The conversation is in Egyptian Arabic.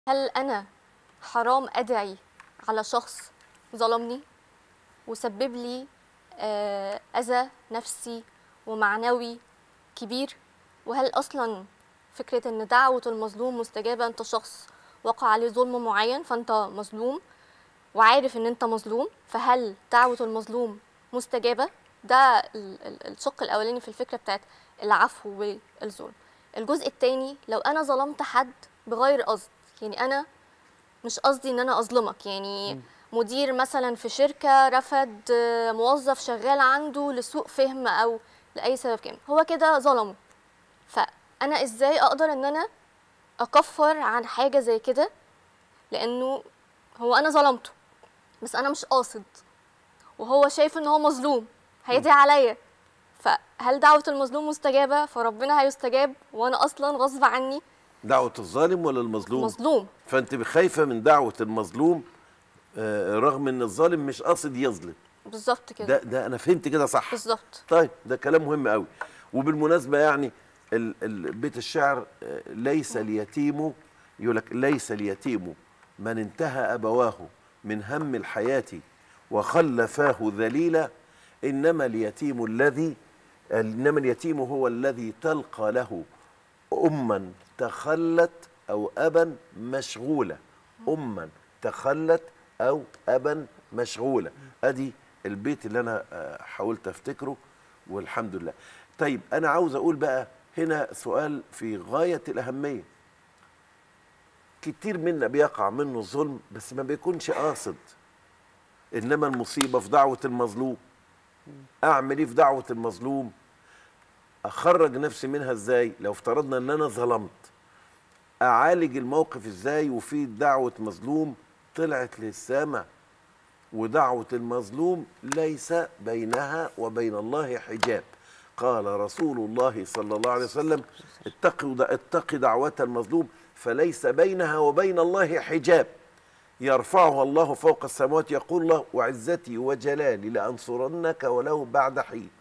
هل أنا حرام أدعي على شخص ظلمني وسبب لي آه، أذى نفسي ومعنوي كبير وهل أصلا فكرة إن دعوة المظلوم مستجابة أنت شخص وقع عليه ظلم معين فأنت مظلوم وعارف إن أنت مظلوم فهل دعوة المظلوم مستجابة ده ال- ال- الشق الأولاني في الفكرة بتاعت العفو والظلم الجزء التاني لو أنا ظلمت حد بغير قصد يعني أنا مش قصدي ان انا اظلمك يعني مدير مثلا في شركه رفض آه، موظف شغال عنده لسوء فهم او لاي سبب كان هو كده ظلمه فانا ازاي اقدر ان انا اكفر عن حاجه زي كده لانه هو انا ظلمته بس انا مش قاصد وهو شايف ان هو مظلوم هيدعي عليا فهل دعوه المظلوم مستجابه فربنا هيستجاب وانا اصلا غصب عني دعوة الظالم ولا المظلوم؟ مظلوم فأنت خايفة من دعوة المظلوم آه، رغم إن الظالم مش قاصد يظلم بالظبط كده ده ده أنا فهمت كده صح بالظبط طيب ده كلام مهم قوي وبالمناسبة يعني ال- ال- بيت الشعر آه، ليس اليتيم يقول لك ليس اليتيم من انتهى أبواه من هم الحياة وخلفاه ذليلا إنما اليتيم الذي إنما اليتيم هو الذي تلقى له أما تخلت أو أبا مشغولة أما تخلت أو أبا مشغولة أدي البيت اللي أنا آه، حاولت أفتكره والحمد لله طيب أنا عاوز أقول بقى هنا سؤال في غاية الأهمية كتير منا بيقع منه الظلم بس ما بيكونش قاصد إنما المصيبة في دعوة المظلوم أعمل إيه في دعوة المظلوم اخرج نفسي منها ازاي لو افترضنا ان انا ظلمت اعالج الموقف ازاي وفي دعوه مظلوم طلعت للسماء ودعوه المظلوم ليس بينها وبين الله حجاب قال رسول الله صلى الله عليه وسلم اتقوا اتق دعوه المظلوم فليس بينها وبين الله حجاب يرفعها الله فوق السماوات يقول الله وعزتي وجلالي لانصرنك ولو بعد حين